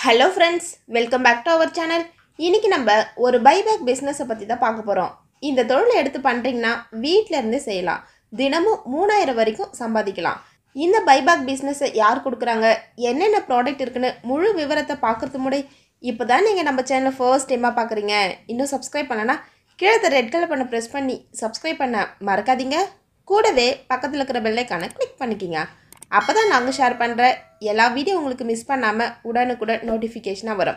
hello friends welcome back to our channel இன்னைக்கு நம்ம ஒரு பைபேக் பிஸ்னஸை பற்றி தான் பார்க்க போகிறோம் இந்த தொழிலை எடுத்து பண்ணுறீங்கன்னா வீட்டில் இருந்தே செய்யலாம் தினமும் மூணாயிரம் வரைக்கும் சம்பாதிக்கலாம் இந்த பைபேக் பிஸ்னஸை யார் கொடுக்குறாங்க என்னென்ன ப்ராடக்ட் இருக்குன்னு முழு விவரத்தை பார்க்கறது முடி இப்போ தான் நீங்கள் நம்ம சேனலை ஃபர்ஸ்ட் டைமாக பார்க்குறீங்க இன்னும் சப்ஸ்கிரைப் பண்ணலன்னா கீழே ரெட் கலர் பண்ண ப்ரெஸ் பண்ணி சப்ஸ்கிரைப் பண்ண மறக்காதீங்க கூடவே பக்கத்தில் இருக்கிற பெல்லைக்கான கிளிக் பண்ணிக்கிங்க அப்போ தான் நாங்கள் ஷேர் பண்ணுற எல்லா வீடியோ உங்களுக்கு மிஸ் பண்ணாமல் உடனுக்குடன் நோட்டிஃபிகேஷனாக வரும்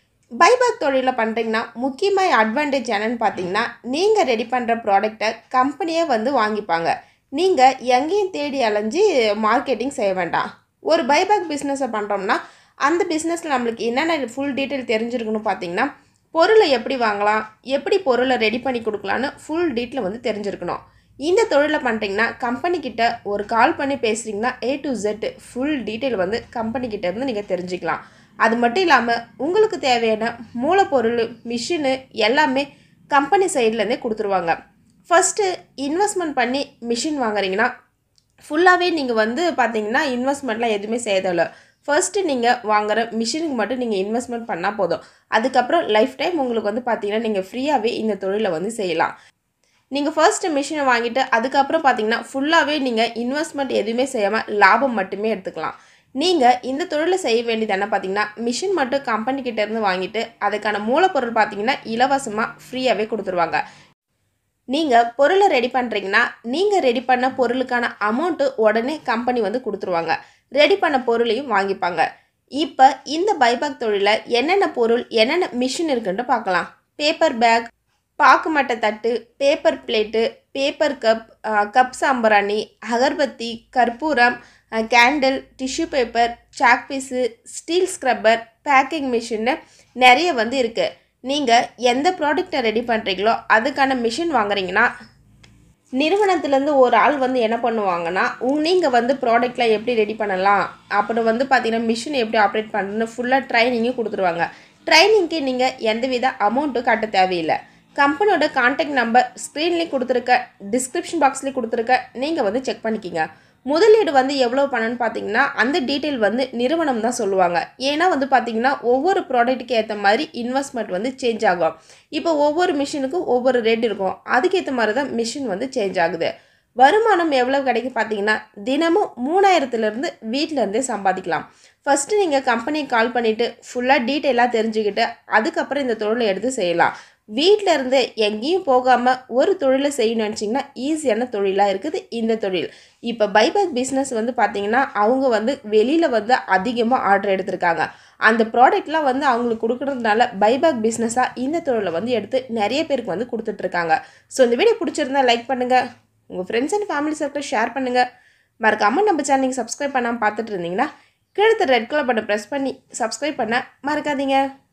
பைபேக் தொழிலில் பண்ணுறீங்கன்னா முக்கியமாக அட்வான்டேஜ் என்னன்னு பார்த்தீங்கன்னா நீங்கள் ரெடி பண்ணுற ப்ராடக்டை கம்பெனியே வந்து வாங்கிப்பாங்க நீங்கள் எங்கேயும் தேடி அலைஞ்சு மார்க்கெட்டிங் செய்ய வேண்டாம் ஒரு பைபேக் பிஸ்னஸை பண்ணுறோம்னா அந்த பிஸ்னஸில் நம்மளுக்கு என்னென்ன ஃபுல் டீட்டெயில் தெரிஞ்சிருக்கணும் பார்த்தீங்கன்னா பொருளை எப்படி வாங்கலாம் எப்படி பொருளை ரெடி பண்ணி கொடுக்கலான்னு ஃபுல் டீட்டெயில் வந்து தெரிஞ்சிருக்கணும் இந்த தொழிலை பண்ணுறீங்கன்னா கம்பெனிக்கிட்ட ஒரு கால் பண்ணி பேசுகிறீங்கன்னா A to Z full detail வந்து கம்பெனிக்கிட்ட இருந்து நீங்கள் தெரிஞ்சுக்கலாம் அது மட்டும் இல்லாமல் உங்களுக்கு தேவையான மூலப்பொருள் மிஷினு எல்லாமே கம்பெனி சைட்லேருந்தே கொடுத்துருவாங்க ஃபஸ்ட்டு இன்வெஸ்ட்மெண்ட் பண்ணி மிஷின் வாங்குறீங்கன்னா ஃபுல்லாகவே நீங்கள் வந்து பார்த்தீங்கன்னா இன்வெஸ்ட்மெண்ட்லாம் எதுவுமே செய்ய தேவையில்ல ஃபர்ஸ்ட்டு நீங்கள் வாங்குற மிஷினுக்கு மட்டும் நீங்கள் இன்வெஸ்ட்மெண்ட் பண்ணால் போதும் அதுக்கப்புறம் லைஃப் டைம் உங்களுக்கு வந்து பார்த்தீங்கன்னா நீங்கள் ஃப்ரீயாகவே இந்த தொழிலை வந்து செய்யலாம் நீங்கள் ஃபர்ஸ்ட்டு மிஷினை வாங்கிட்டு அதுக்கப்புறம் பார்த்தீங்கன்னா ஃபுல்லாகவே நீங்கள் இன்வெஸ்ட்மெண்ட் எதுவுமே செய்யாமல் லாபம் மட்டுமே எடுத்துக்கலாம் நீங்கள் இந்த தொழிலை செய்ய வேண்டியது என்ன பார்த்தீங்கன்னா மிஷின் மட்டும் கம்பெனி கிட்ட இருந்து வாங்கிட்டு அதுக்கான மூலப்பொருள் பார்த்தீங்கன்னா இலவசமாக ஃப்ரீயாகவே கொடுத்துருவாங்க நீங்கள் பொருளை ரெடி பண்ணுறீங்கன்னா நீங்கள் ரெடி பண்ண பொருளுக்கான அமௌண்ட்டு உடனே கம்பெனி வந்து கொடுத்துருவாங்க ரெடி பண்ண பொருளையும் வாங்கிப்பாங்க இப்போ இந்த பைபேக் தொழிலில் என்னென்ன பொருள் என்னென்ன மிஷின் இருக்குன்ட்டு பார்க்கலாம் பேப்பர் பேக் பாக்கு மட்டை தட்டு paper plate paper cup cup சாம்பிராணி அகர்பத்தி கற்பூரம் candle tissue paper chalk piece steel scrubber packing மிஷின்னு நிறைய வந்து இருக்குது நீங்கள் எந்த ப்ராடக்டை ரெடி பண்ணுறீங்களோ அதுக்கான மிஷின் வாங்குறீங்கன்னா நிறுவனத்துலேருந்து ஒரு ஆள் வந்து என்ன பண்ணுவாங்கன்னா உங் நீங்கள் வந்து ப்ராடக்ட்லாம் எப்படி ரெடி பண்ணலாம் அப்புறம் வந்து பார்த்தீங்கன்னா மிஷின் எப்படி ஆப்ரேட் பண்ணுறதுன்னு ஃபுல்லாக ட்ரைனிங்கும் கொடுத்துருவாங்க ட்ரைனிங்க்கு நீங்கள் எந்தவித அமௌண்ட்டும் கட்ட தேவையில்லை கம்பெனியோட கான்டாக்ட் நம்பர் ஸ்க்ரீன்லேயும் கொடுத்துருக்க டிஸ்கிரிப்ஷன் பாக்ஸ்லேயும் கொடுத்துருக்க நீங்கள் வந்து செக் பண்ணிக்கிங்க முதலீடு வந்து எவ்வளோ பண்ணணும்னு பார்த்தீங்கன்னா அந்த டீட்டெயில் வந்து நிறுவனம் தான் சொல்லுவாங்க ஏன்னா வந்து பார்த்தீங்கன்னா ஒவ்வொரு ப்ராடக்ட்டுக்கு ஏற்ற மாதிரி இன்வெஸ்ட்மெண்ட் வந்து சேஞ்ச் ஆகும் இப்போ ஒவ்வொரு மிஷினுக்கும் ஒவ்வொரு ரேட் இருக்கும் அதுக்கேற்ற மாதிரி தான் மிஷின் வந்து சேஞ்ச் ஆகுது வருமானம் எவ்வளோ கிடைக்கும் பார்த்தீங்கன்னா தினமும் மூணாயிரத்துலேருந்து வீட்டிலேருந்தே சம்பாதிக்கலாம் ஃபஸ்ட்டு நீங்கள் கம்பெனிக்கு கால் பண்ணிவிட்டு ஃபுல்லாக டீட்டெயிலாக தெரிஞ்சுக்கிட்டு அதுக்கப்புறம் இந்த தொழிலை எடுத்து செய்யலாம் வீட்டில் இருந்து எங்கேயும் போகாமல் ஒரு தொழிலை செய்யணும்னு நினச்சிங்கன்னா ஈஸியான தொழிலாக இருக்குது இந்த தொழில் இப்போ பைபேக் பிஸ்னஸ் வந்து பார்த்திங்கன்னா அவங்க வந்து வெளியில் வந்து அதிகமாக ஆர்டர் எடுத்திருக்காங்க அந்த ப்ராடக்ட்லாம் வந்து அவங்களுக்கு கொடுக்குறதுனால பைபேக் பிஸ்னஸாக இந்த தொழிலை வந்து எடுத்து நிறைய பேருக்கு வந்து கொடுத்துட்ருக்காங்க ஸோ இந்த வீடியோ பிடிச்சிருந்தா லைக் பண்ணுங்கள் உங்கள் friends and family circle share பண்ணுங்கள் மறக்காமல் நம்ம சேனலுக்கு சப்ஸ்கிரைப் பண்ணாமல் பார்த்துட்டு இருந்தீங்கன்னா கீழே ரெட் கலர் பட்டன் ப்ரெஸ் பண்ணி சப்ஸ்கிரைப் பண்ண மறக்காதீங்க